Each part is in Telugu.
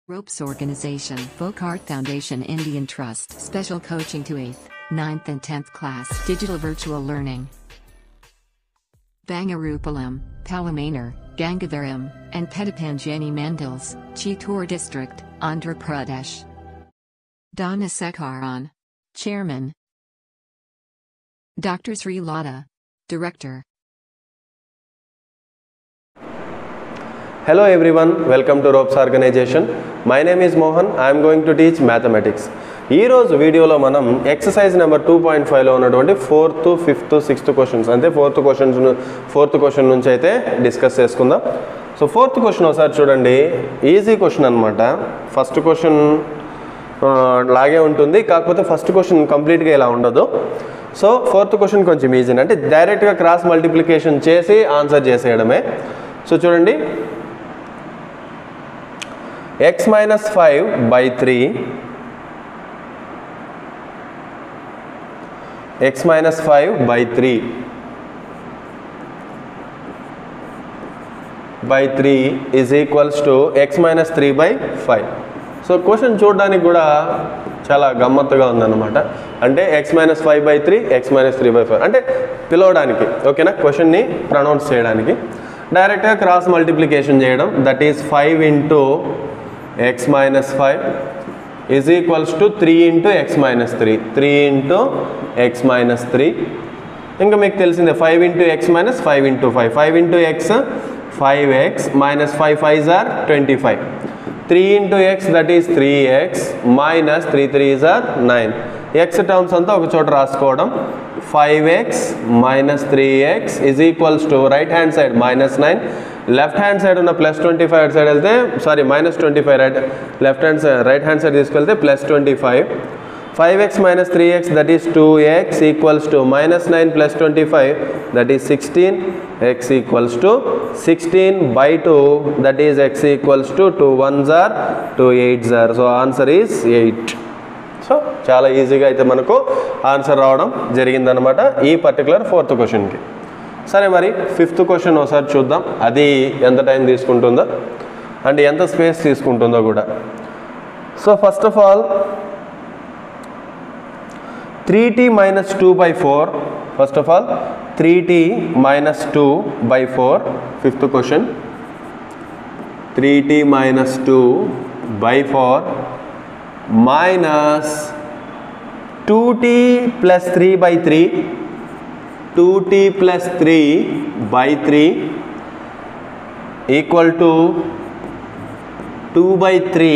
Ropes Organization, Vocart Foundation Indian Trust, Special Coaching to 8th, 9th and 10th class, Digital Virtual Learning. Bangarupalam, Palamanar, Gangavaram, and Petapanjani Mandals, Chittor District, Andhra Pradesh. Donna Sekaran. Chairman. Dr. Sri Lada. Director. Hello everyone, welcome to Ropes Organization. My name is Mohan. I am going to teach mathematics. ఈ రోజు వీడియోలో మనం ఎక్సర్సైజ్ నెంబర్ టూ పాయింట్ ఫైవ్లో ఉన్నటువంటి ఫోర్త్ ఫిఫ్త్ సిక్స్త్ క్వశ్చన్స్ అంటే ఫోర్త్ క్వశ్చన్స్ ఫోర్త్ క్వశ్చన్ నుంచి అయితే డిస్కస్ చేసుకుందాం సో ఫోర్త్ క్వశ్చన్ ఒకసారి చూడండి ఈజీ క్వశ్చన్ అనమాట ఫస్ట్ క్వశ్చన్ లాగే ఉంటుంది కాకపోతే ఫస్ట్ క్వశ్చన్ కంప్లీట్గా ఇలా ఉండదు సో ఫోర్త్ క్వశ్చన్ కొంచెం ఈజీ అంటే డైరెక్ట్గా క్రాస్ మల్టిప్లికేషన్ చేసి ఆన్సర్ చేసేయడమే సో చూడండి x minus five by three x minus five by three by three is equals to x minus three by five so question చూడడానికి కూడా చాలా గమ్మత్తుగా ఉందన్నమాట అంటే x minus five by three x minus three by five అంటే పిలవడానికి ఓకేనా క్వశ్చన్ని ప్రొనౌన్స్ చేయడానికి డైరెక్ట్గా క్రాస్ మల్టిప్లికేషన్ చేయడం that is five into x minus five is equals to three into x minus three three into x minus three ఇంకా మీకు తెలిసిందే five into x minus five into five five into x five x minus five five or twenty five three into X that is three x minus three three or nine x terms అంతా ఒక చోట రాసుకోవడం five x minus three x is equals to right hand side minus nine left hand side ఉన్న ప్లస్ ట్వంటీ ఫైవ్ సైడ్ వెళ్తే sorry minus twenty five right left hand side right hand side తీసుకెళ్తే plus twenty five five x minus three x that is two x equals to minus nine plus twenty five that is sixteen x equals to sixteen by two that is x equals to two one are two eight are so answer is eight so చాలా ఈజీగా అయితే మనకు ఆన్సర్ రావడం జరిగిందనమాట ఈ పర్టికులర్ ఫోర్త్ క్వశ్చన్కి సరే మరి ఫిఫ్త్ క్వశ్చన్ ఒకసారి చూద్దాం అది ఎంత టైం తీసుకుంటుందో అండ్ ఎంత స్పేస్ తీసుకుంటుందో కూడా so first of all three t minus two by four first of all three t minus two by four fifth question three t minus two by four minus two t plus three by three two t plus three by three equal to two by three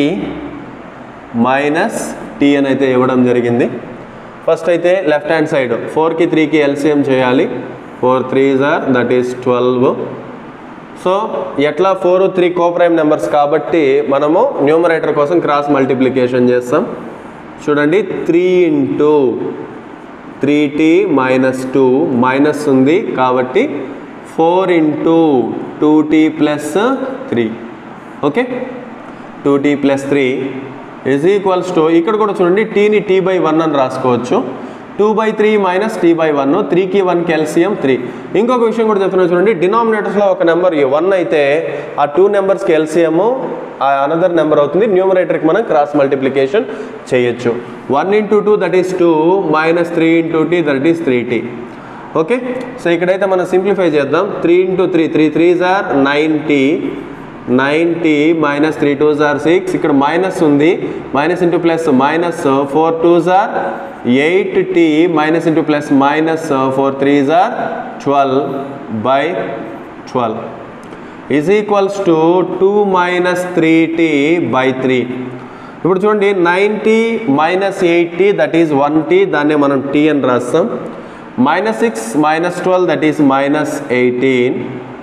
minus t అని అయితే ఇవ్వడం జరిగింది ఫస్ట్ అయితే లెఫ్ట్ హ్యాండ్ సైడ్ ఫోర్కి త్రీకి ఎల్సిఎం చేయాలి four three are that is twelve so ఎట్లా ఫోర్ త్రీ కోప్రైమ్ నెంబర్స్ కాబట్టి మనము న్యూమరేటర్ కోసం క్రాస్ మల్టిప్లికేషన్ చేస్తాం చూడండి three into three t minus two minus ఉంది కాబట్టి four into two t plus three okay two t plus three is equals to ఇక్కడ కూడా చూడండి టీని టీ బై వన్ అని రాసుకోవచ్చు two by three minus t by one త్రీకి వన్ కెల్సియం త్రీ ఇంకొక విషయం కూడా చెప్తున్నా చూడండి డినామినేటర్స్లో ఒక నెంబర్ వన్ అయితే ఆ టూ నెంబర్స్కి ఎల్సిఎము ఆ అనదర్ నెంబర్ అవుతుంది న్యూమరేటర్కి మనం క్రాస్ మల్టిప్లికేషన్ చేయొచ్చు one into two that is two minus three into t that is three t okay so ఇక్కడైతే మనం సింప్లిఫై చేద్దాం three into three three three are nine t nine t minus three two are six ఇక్కడ మైనస్ ఉంది minus into plus minus four two are eight t minus into plus minus four three are twelve by twelve is equals to two minus three t by three ఇప్పుడు చూడండి ninety minus eight t that is one t దాన్నే మనం టీ అని రాస్తాం minus six minus twelve that is minus eighteen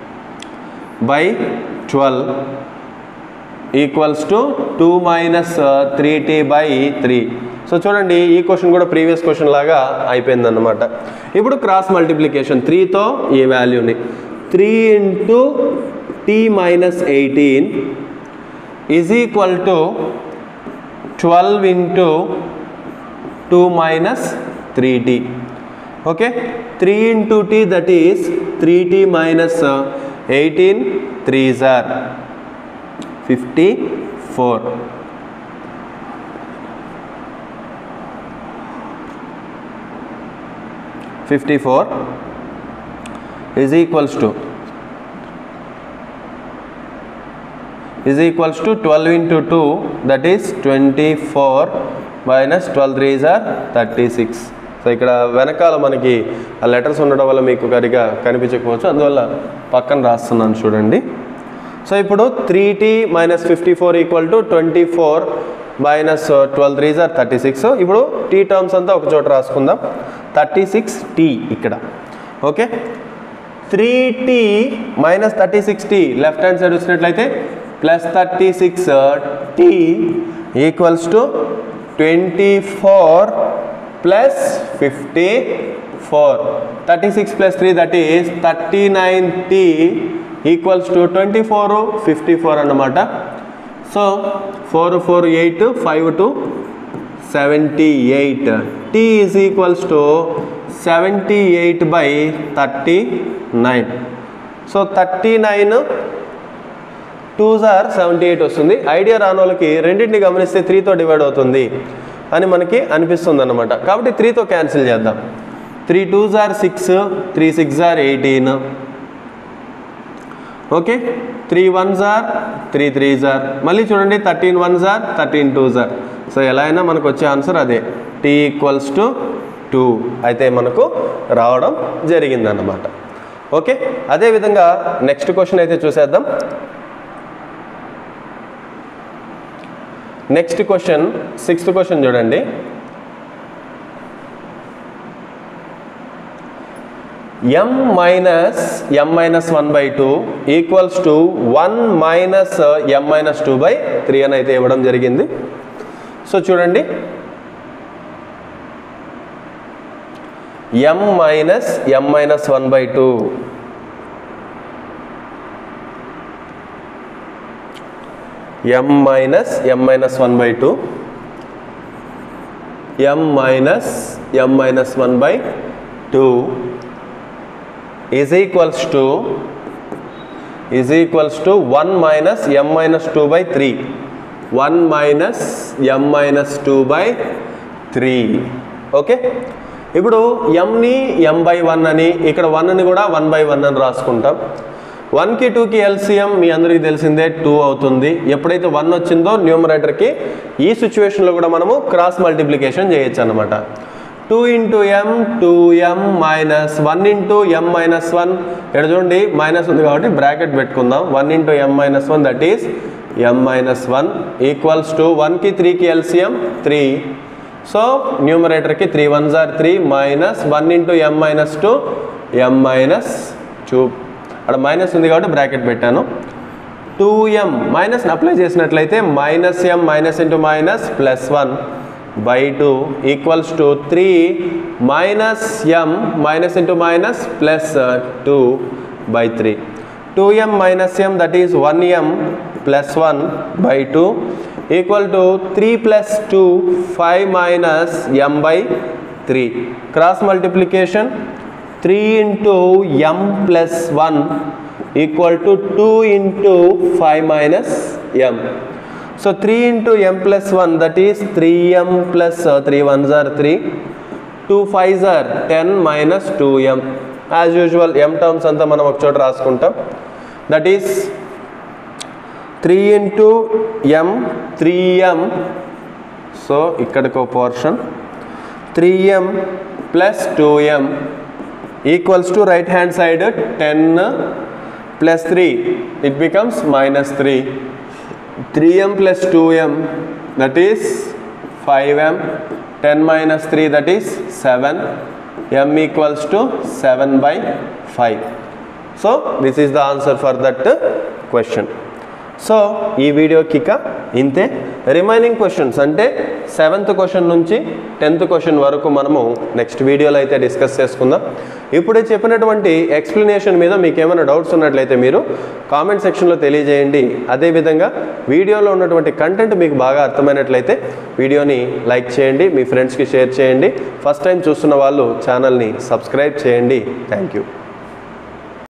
by twelve equals to two minus three t by three so చూడండి ఈ క్వశ్చన్ కూడా ప్రీవియస్ క్వశ్చన్ లాగా అయిపోయిందన్నమాట ఇప్పుడు క్రాస్ మల్టిప్లికేషన్ త్రీతో ఈ వాల్యూని three into t minus eighteen is equal to twelve into two minus three t okay three into t that is three t minus eighteen three are fifty four fifty four is equals to is equals to 12 into 2 that is 24 minus 12 3s are 36 so ఇక్కడ వెనకాల మనకి ఆ లెటర్స్ ఉండడం వల్ల మీకు సరిగా కనిపించకపోవచ్చు అందువల్ల పక్కన రాస్తున్నాను చూడండి సో ఇప్పుడు three t minus fifty four equal to twenty four minus twelve threes are thirty six ఇప్పుడు టీ టర్మ్స్ అంతా ఒక చోట రాసుకుందాం థర్టీ సిక్స్ టీ ఇక్కడ okay three t minus thirty six t left hand side వచ్చినట్లయితే plus thirty six t equals to twenty four plus fifty four thirty six plus three that is thirty nine t equals to twenty four fifty four అన్నమాట so four four eight five to seventy eight t is equals to seventy eight by thirty nine so thirty nine two are seventy eight వస్తుంది ఐడియా రాని వాళ్ళకి రెండింటిని గమనిస్తే త్రీతో డివైడ్ అవుతుంది అని మనకి అనిపిస్తుంది అనమాట కాబట్టి త్రీతో క్యాన్సిల్ చేద్దాం three two are six three six are eighteen okay three one are three three are మళ్ళీ చూడండి thirteen one are thirteen two are so ఎలా అయినా మనకు వచ్చే ఆన్సర్ అదే టీ ఈక్వల్స్ టు టూ అయితే మనకు రావడం జరిగిందన్నమాట ఓకే అదేవిధంగా నెక్స్ట్ క్వశ్చన్ అయితే చూసేద్దాం నెక్స్ట్ క్వశ్చన్ సిక్స్త్ క్వశ్చన్ చూడండి m minus m minus one by two equals to one minus m minus two by three అని అయితే ఇవ్వడం జరిగింది సో చూడండి m minus m minus one by two m minus m minus one by two m minus m minus one by two is equals to is equals to one minus m minus two by three one minus m minus two by three okay ఇప్పుడు ఎంని ఎం బై వన్ అని ఇక్కడ వన్ని కూడా వన్ బై వన్ అని రాసుకుంటాం వన్కి టూకి ఎల్సిఎం మీ అందరికీ తెలిసిందే టూ అవుతుంది ఎప్పుడైతే వన్ వచ్చిందో న్యూమరేటర్కి ఈ సిచ్యువేషన్లో కూడా మనము క్రాస్ మల్టిప్లికేషన్ చేయొచ్చు అనమాట two into m two m minus one into m minus one ఇక్కడ చూడండి మైనస్ ఉంది కాబట్టి బ్రాకెట్ పెట్టుకుందాం one into m minus one that is m minus one equals to వన్కి త్రీకి ఎల్సిఎం త్రీ సో న్యూమరేటర్కి three one are three minus one into m minus two m minus two అక్కడ మైనస్ ఉంది కాబట్టి బ్రాకెట్ పెట్టాను టూ ఎం మైనస్ని అప్లై చేసినట్లయితే minus m minus into minus plus one by two equals to three minus m minus into minus plus two by three two m minus m that is one m plus one by two equal to three plus two five minus m by three cross multiplication three into m plus one equal to two into five minus m so three into m plus one that is three m plus three one are three two five are ten minus two m as usual m terms అంతా మనం ఒక చోట రాసుకుంటాం that is three into m three m so ఇక్కడికి ఒక portion three m plus two m equals to right hand side ten plus three it becomes minus three three m plus two m that is five m ten minus three that is seven m equals to seven by five so this is the answer for that question so ఈ వీడియోకి ఇక ఇంతే రిమైనింగ్ క్వశ్చన్స్ అంటే సెవెంత్ క్వశ్చన్ నుంచి టెన్త్ క్వశ్చన్ వరకు మనము నెక్స్ట్ వీడియోలో అయితే డిస్కస్ చేసుకుందాం ఇప్పుడే చెప్పినటువంటి ఎక్స్ప్లెనేషన్ మీద మీకు ఏమైనా డౌట్స్ ఉన్నట్లయితే మీరు కామెంట్ సెక్షన్లో తెలియజేయండి అదేవిధంగా వీడియోలో ఉన్నటువంటి కంటెంట్ మీకు బాగా అర్థమైనట్లయితే వీడియోని లైక్ చేయండి మీ ఫ్రెండ్స్కి షేర్ చేయండి ఫస్ట్ టైం చూస్తున్న వాళ్ళు ఛానల్ని సబ్స్క్రైబ్ చేయండి థ్యాంక్ యూ